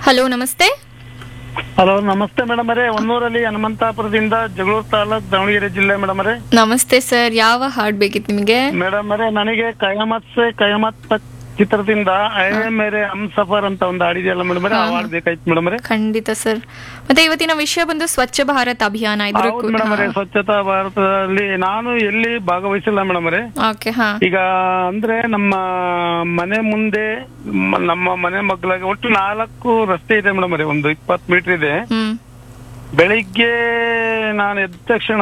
hello ನಮಸ್ತೆ hello ನಮಸ್ತೆ madam ಅವರೇ ಹೊನ್ನೂರಲ್ಲಿ ಹನುಮಂತಾಪುರದಿಂದ ಜಗಳೂರು ತಾಲೂಕ್ ದಾವಣಗೆರೆ ಜಿಲ್ಲೆ ಮೇಡಮ್ ಅವರೇ ನಮಸ್ತೆ ಸರ್ ಯಾವ ಹಾಡ್ ಬೇಕಿತ್ತು ನಿಮಗೆ ಮೇಡಮ್ ಅವರೇ ನನಗೆ ಕಯಾಮತ್ ಸೆ ಕಯಾಮತ್ ತಕ್ ಚಿತ್ರದಿಂದ ಐ ಮೇರೆ ಹಮ್ ಸಫರ್ ಅಂತ ಒಂದು ಹಾಡಿದೆಯಲ್ಲ ಮೇಡಮ್ ಅವರೇ ಆ ಹಾಡ್ ಬೇಕಾಯ್ತು ಮೇಡಮ್ ಅವರೇ ಖಂಡಿತ ಸರ್ ಮತ್ತೆ ಇವತ್ತಿನ ವಿಷಯ ಬಂದು ಸ್ವಚ್ಛ ಭಾರತ್ ಅಭಿಯಾನ ಇದ್ರ ಹೌದು ಮೇಡಮ್ ಅವರೇ ಸ್ವಚ್ಛತಾ ಭಾರತದಲ್ಲಿ ನಾನು ಎಲ್ಲಿ ಭಾಗವಹಿಸಿಲ್ಲ ಮೇಡಮ್ ಅವರೇ ಓಕೆ ಹಾ ಈಗ ಅಂದ್ರೆ ನಮ್ಮ ಮನೆ ಮುಂದೆ ಮ- ನಮ್ಮ ಮನೆ ಮಗ್ಲಾಗ ಒಟ್ಟು ನಾಲ್ಕು ರಸ್ತೆ ಇದೆ ಮೇಡಮ್ ಅವರೇ ಒಂದು ಇಪ್ಪತ್ತು ಮೀಟರ್ ಇದೆ ಹ್ಮ್ ಬೆಳಿಗ್ಗೆ ನಾನು ಎದ್ದ ತಕ್ಷಣ